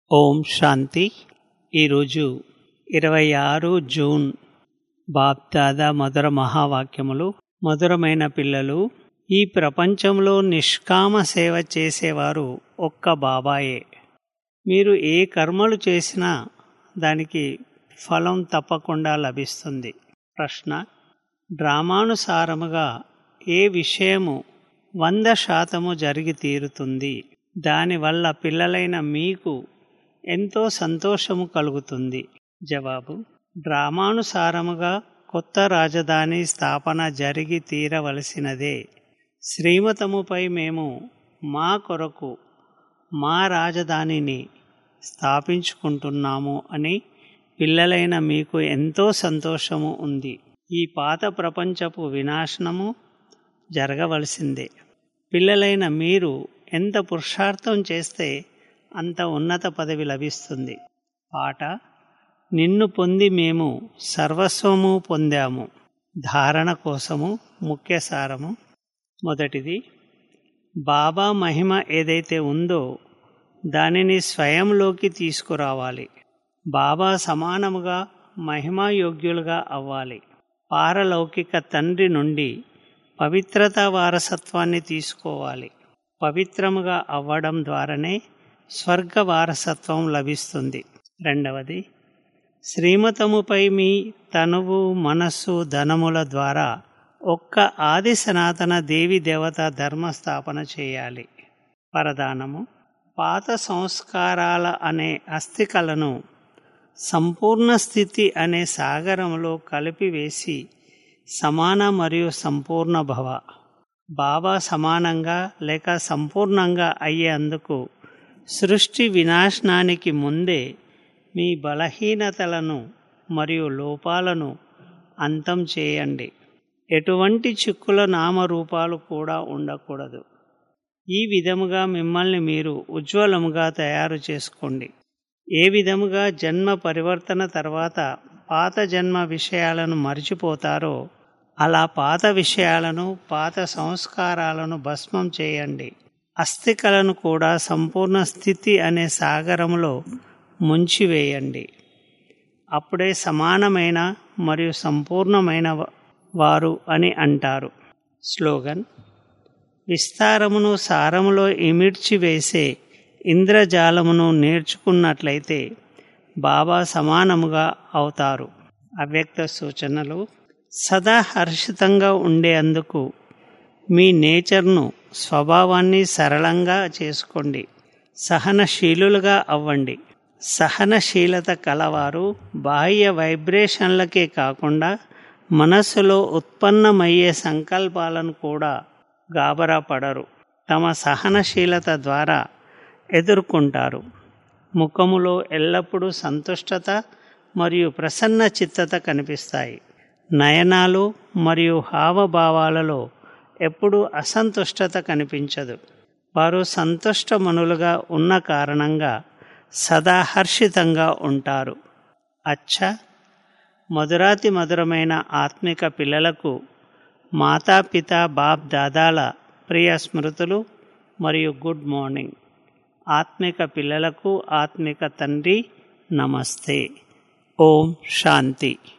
ఓం శాంతి ఈరోజు ఇరవై ఆరు జూన్ బాప్దాదా మధుర మహావాక్యములు మధురమైన పిల్లలు ఈ ప్రపంచంలో నిష్కామ సేవ చేసేవారు ఒక్క బాబాయే మీరు ఏ కర్మలు చేసినా దానికి ఫలం తప్పకుండా లభిస్తుంది ప్రశ్న డ్రామానుసారముగా ఏ విషయము వంద శాతము జరిగి తీరుతుంది దానివల్ల పిల్లలైన మీకు ఎంతో సంతోషము కలుగుతుంది జవాబు డ్రామానుసారముగా కొత్త రాజధాని స్థాపన జరిగి తీరవలసినదే శ్రీమతముపై మేము మా కొరకు మా రాజధానిని స్థాపించుకుంటున్నాము అని పిల్లలైన మీకు ఎంతో సంతోషము ఉంది ఈ పాత ప్రపంచపు వినాశనము జరగవలసిందే పిల్లలైన మీరు ఎంత పురుషార్థం చేస్తే అంత ఉన్నత పదవి లభిస్తుంది పాట నిన్ను పొంది మేము సర్వస్వము పొందాము ధారణ కోసము ముఖ్య సారము మొదటిది బాబా మహిమ ఏదైతే ఉందో దానిని స్వయంలోకి తీసుకురావాలి బాబా సమానముగా మహిమాయోగ్యులుగా అవ్వాలి పారలౌకిక తండ్రి నుండి పవిత్రత వారసత్వాన్ని తీసుకోవాలి పవిత్రముగా అవ్వడం ద్వారానే స్వర్గ వారసత్వం లభిస్తుంది రెండవది శ్రీమతముపై మీ తనువు మనస్సు ధనముల ద్వారా ఒక్క ఆది సనాతన దేవి దేవత ధర్మస్థాపన చేయాలి పరదానము పాత సంస్కారాల అనే అస్థికలను సంపూర్ణ స్థితి అనే సాగరంలో కలిపివేసి సమాన మరియు సంపూర్ణ భవ బాబా సమానంగా లేక సంపూర్ణంగా అయ్యేందుకు సృష్టి వినాశనానికి ముందే మీ బలహీనతలను మరియు లోపాలను అంతం చేయండి ఎటువంటి చిక్కుల నామరూపాలు కూడా ఉండకూడదు ఈ విధముగా మిమ్మల్ని మీరు ఉజ్వలముగా తయారు చేసుకోండి ఏ విధముగా జన్మ పరివర్తన తర్వాత పాత జన్మ విషయాలను మర్చిపోతారో అలా పాత విషయాలను పాత సంస్కారాలను భస్మం చేయండి అస్థికలను కూడా సంపూర్ణ స్థితి అనే సాగరంలో ముంచివేయండి అప్పుడే సమానమైన మరియు సంపూర్ణమైన వారు అని అంటారు స్లోగన్ విస్తారమును సారములో ఇమిడ్చి వేసే ఇంద్రజాలమును నేర్చుకున్నట్లయితే బాబా సమానముగా అవుతారు అవ్యక్త సూచనలు సదా హర్షితంగా ఉండేందుకు మీ నేచర్ను స్వభావాన్ని సరళంగా చేసుకోండి సహనశీలులుగా అవ్వండి సహనశీలత కలవారు బాహ్య వైబ్రేషన్లకే కాకుండా మనస్సులో ఉత్పన్నమయ్యే సంకల్పాలను కూడా గాబరా పడరు తమ సహనశీలత ద్వారా ఎదుర్కొంటారు ముఖములో ఎల్లప్పుడూ సంతుష్టత మరియు ప్రసన్న చిత్తత కనిపిస్తాయి నయనాలు మరియు హావభావాలలో ఎప్పుడూ అసంతుష్టత కనిపించదు వారు సంతుష్టమనులుగా ఉన్న కారణంగా సదా హర్షితంగా ఉంటారు అచ్చ మధురాతి మధురమైన ఆత్మిక పిల్లలకు మాతాపిత బాప్ దాదాల ప్రియ స్మృతులు మరియు గుడ్ మార్నింగ్ ఆత్మిక పిల్లలకు ఆత్మిక తండ్రి నమస్తే ఓం శాంతి